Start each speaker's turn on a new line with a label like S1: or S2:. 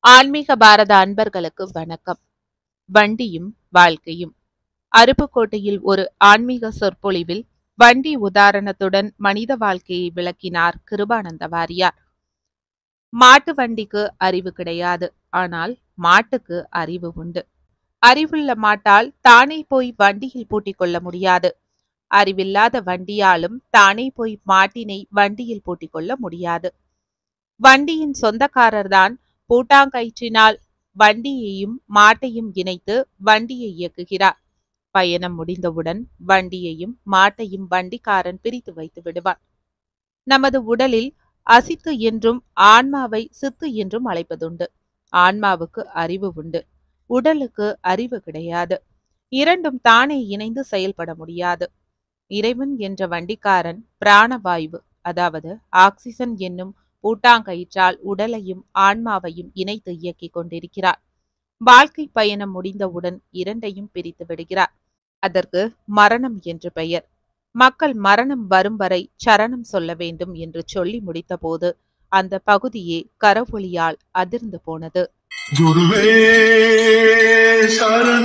S1: ஆன்மீக பாரத அன்பர்களுக்கு வணக்கம் வண்டியும் வாழ்க்கையும் அருப்புக்கோட்டையில் ஒரு ஆன்மீக சொற்பொழிவில் வண்டி உதாரணத்துடன் மனித வாழ்க்கையை விளக்கினார் கிருபானந்த வாரியார் மாட்டு வண்டிக்கு அறிவு கிடையாது ஆனால் மாட்டுக்கு அறிவு உண்டு அறிவுள்ள மாட்டால் தானே போய் வண்டியில் பூட்டிக் கொள்ள முடியாது அறிவில்லாத வண்டியாலும் தானே போய் மாட்டினை வண்டியில் பூட்டிக் கொள்ள முடியாது வண்டியின் சொந்தக்காரர்தான் பூட்டாங்கயிற்றினால் வண்டியையும் மாட்டையும் இணைத்து வண்டியை இயக்குகிறார் பயணம் முடிந்தவுடன் வண்டியையும் மாட்டையும் வண்டிக்காரன் பிரித்து வைத்து விடுவான் நமது உடலில் அசித்து என்றும் ஆன்மாவை சித்து என்றும் அழைப்பதுண்டு ஆன்மாவுக்கு அறிவு உண்டு உடலுக்கு அறிவு கிடையாது இரண்டும் தானே இணைந்து செயல்பட முடியாது இறைவன் என்ற வண்டிக்காரன் பிராணவாயு அதாவது ஆக்சிஜன் என்னும் பூட்டாங்கயிற்றால் உடலையும் ஆன்மாவையும் இணைத்து இயக்கிக் கொண்டிருக்கிறார் வாழ்க்கை பயணம் முடிந்தவுடன் இரண்டையும் பிரித்து விடுகிறார் அதற்கு மரணம் என்று பெயர் மக்கள் மரணம் வரும் வரை சரணம் சொல்ல வேண்டும் என்று சொல்லி முடித்தபோது அந்த பகுதியே கரவொலியால் அதிர்ந்து போனது
S2: குருவே சரணம்